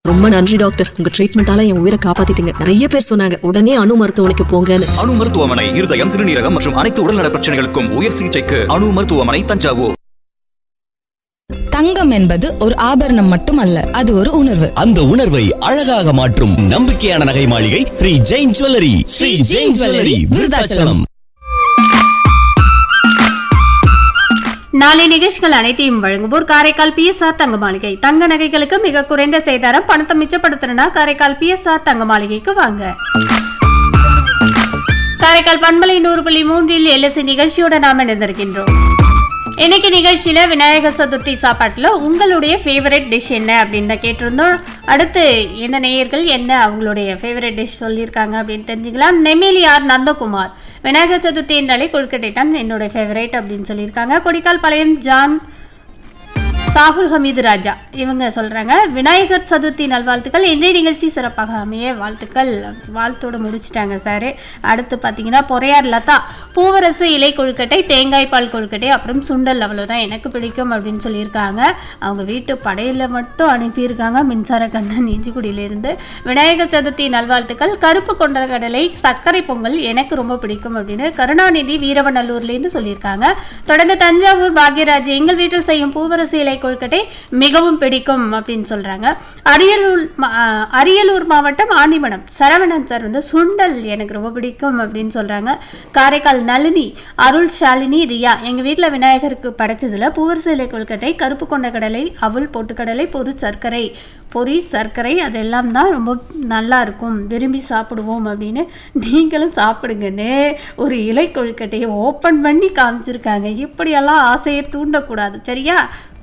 ரொம்ப நன்றி டாக்டர் உங்க ட்ரீட்மெண்டால என் உயிரை காப்பாத்திட்டீங்க நிறைய பேர் சொன்னாங்க உடனே அணு மருத்துவமனைக்கு போங்கன்னு அணு மருத்துவமனை இருதயம் சிறுநீரகம் மற்றும் அனைத்து உடல்நல பிரச்சனைகளுக்கும் உயர் சிகிச்சைக்கு அணு மருத்துவமனை தஞ்சாவூர் தங்கம் என்பது ஒரு ஆபரணம் மட்டுமல்ல அது ஒரு உணர்வு அந்த உணர்வை அழகாக மாற்றும் நம்பிக்கையான நகை மாளிகை ஸ்ரீ ஜெயின் ஜுவல்லரி ஸ்ரீ ஜெயின் ஜுவல்லரி விருதாச்சலம் நாளை நிகழ்ச்சிகள் அனைத்தையும் வழங்குவோர் காரைக்கால் பிஎஸ்ஆர் தங்க மாளிகை தங்க நகைகளுக்கு மிக குறைந்த செய்தாரம் பணத்தை மிச்சப்படுத்தணும்னா காரைக்கால் பிஎஸ்ஆர் தங்க மாளிகைக்கு வாங்க காரைக்கால் பண்பலை நூறு புள்ளி மூன்றில் எல்எஸ்சி நிகழ்ச்சியோட நாம் இணைந்திருக்கின்றோம் இன்னைக்கு நிகழ்ச்சியில விநாயகர் சதுர்த்தி சாப்பாட்டுல உங்களுடைய ஃபேவரட் டிஷ் என்ன அப்படின்னு தான் கேட்டிருந்தோம் அடுத்து எந்த நேயர்கள் என்ன அவங்களுடைய ஃபேவரட் டிஷ் சொல்லியிருக்காங்க அப்படின்னு தெரிஞ்சுக்கலாம் நெமேலி ஆர் நந்தகுமார் விநாயகர் சதுர்த்தி என்றாலே கொழுக்கட்டை தான் என்னோட ஃபேவரட் அப்படின்னு சொல்லியிருக்காங்க கொடிக்கால் பாளையம் ஜான் சாகுல் ஹமீது ராஜா இவங்க சொல்றாங்க விநாயகர் சதுர்த்தி நல்வாழ்த்துக்கள் இன்றைய நிகழ்ச்சி சிறப்பாக அமைய வாழ்த்துக்கள் வாழ்த்தோடு முடிச்சிட்டாங்க சார் அடுத்து பார்த்தீங்கன்னா பொறையார் லதா பூவரசு இலை கொழுக்கட்டை தேங்காய் பால் கொழுக்கட்டை அப்புறம் சுண்டல் அவ்வளோதான் எனக்கு பிடிக்கும் அப்படின்னு சொல்லியிருக்காங்க அவங்க வீட்டு படையில் மட்டும் அனுப்பியிருக்காங்க மின்சார கண்ணன் இஞ்சிக்குடியிலிருந்து விநாயகர் சதுர்த்தி நல்வாழ்த்துக்கள் கருப்பு கொண்ட கடலை சர்க்கரை பொங்கல் எனக்கு ரொம்ப பிடிக்கும் அப்படின்னு கருணாநிதி வீரவநல்லூர்லேருந்து சொல்லியிருக்காங்க தொடர்ந்து தஞ்சாவூர் பாக்யராஜ் எங்கள் வீட்டில் செய்யும் பூவரசு இலை கொழுக்கட்டை மிகவும் பிடிக்கும் அப்படின்னு சொல்றாங்க அரியலூர் மா- ஆ, அரியலூர் மாவட்டம் ஆண்டிமடம் சரவணன் சார் வந்து சுண்டல் எனக்கு ரொம்ப பிடிக்கும் அப்படின்னு சொல்றாங்க காரைக்கால் நளினி அருள் ஷாலினி ரியா எங்க வீட்டில் விநாயகருக்கு படைச்சதுல பூவரசு இலை கொழுக்கட்டை கருப்பு கொண்ட கடலை அவல் பொட்டுக்கடலை பொரு சர்க்கரை பொரி சர்க்கரை அதெல்லாம் தான் ரொம்ப நல்லா இருக்கும் விரும்பி சாப்பிடுவோம் அப்படின்னு நீங்களும் சாப்பிடுங்கன்னு ஒரு இலை கொழுக்கட்டையை ஓப்பன் பண்ணி காமிச்சிருக்காங்க இப்படியெல்லாம் ஆசையை தூண்டக்கூடாது சரியா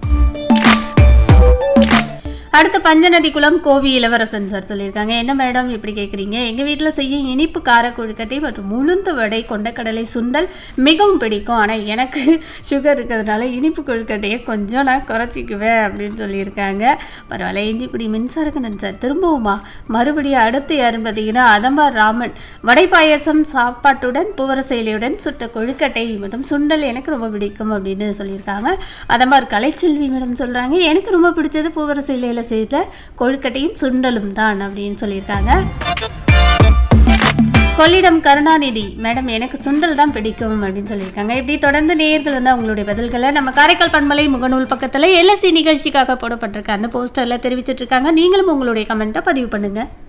அடுத்து பஞ்சநதி குளம் கோவி இளவரசன் சார் சொல்லியிருக்காங்க என்ன மேடம் இப்படி கேட்குறீங்க எங்கள் வீட்டில் செய்யும் இனிப்பு கார கொழுக்கட்டை மற்றும் உளுந்து வடை கொண்டக்கடலை சுண்டல் மிகவும் பிடிக்கும் ஆனால் எனக்கு சுகர் இருக்கிறதுனால இனிப்பு கொழுக்கட்டையை கொஞ்சம் நான் குறைச்சிக்குவேன் அப்படின்னு சொல்லியிருக்காங்க பரவாயில்ல இஞ்சிக்குடி மின்சாரக்கண்ணன் சார் திரும்பவுமா மறுபடியும் அடுத்து யாருன்னு பார்த்தீங்கன்னா அதம்பார் ராமன் வடை பாயசம் சாப்பாட்டுடன் பூவரசைலியுடன் சுட்ட கொழுக்கட்டை மற்றும் சுண்டல் எனக்கு ரொம்ப பிடிக்கும் அப்படின்னு சொல்லியிருக்காங்க அதம்பார் கலைச்செல்வி மேடம் சொல்கிறாங்க எனக்கு ரொம்ப பிடிச்சது பூவரசைலையில் செய்த கொழுக்கட்டையும் சுண்டலும் தான் அப்படின்னு சொல்லியிருக்காங்க கொள்ளிடம் கருணாநிதி மேடம் எனக்கு சுண்டல் தான் பிடிக்கும் அப்படின்னு சொல்லியிருக்காங்க இப்படி தொடர்ந்து நேயர்கள் வந்து அவங்களுடைய பதில்களை நம்ம காரைக்கால் பண்பலை முகநூல் பக்கத்தில் எல்எஸ்சி நிகழ்ச்சிக்காக போடப்பட்டிருக்க அந்த போஸ்டரில் தெரிவிச்சிட்டு இருக்காங்க நீங்களும் உங்களுடைய கமெண்ட்டை பதிவு பண்ணுங்க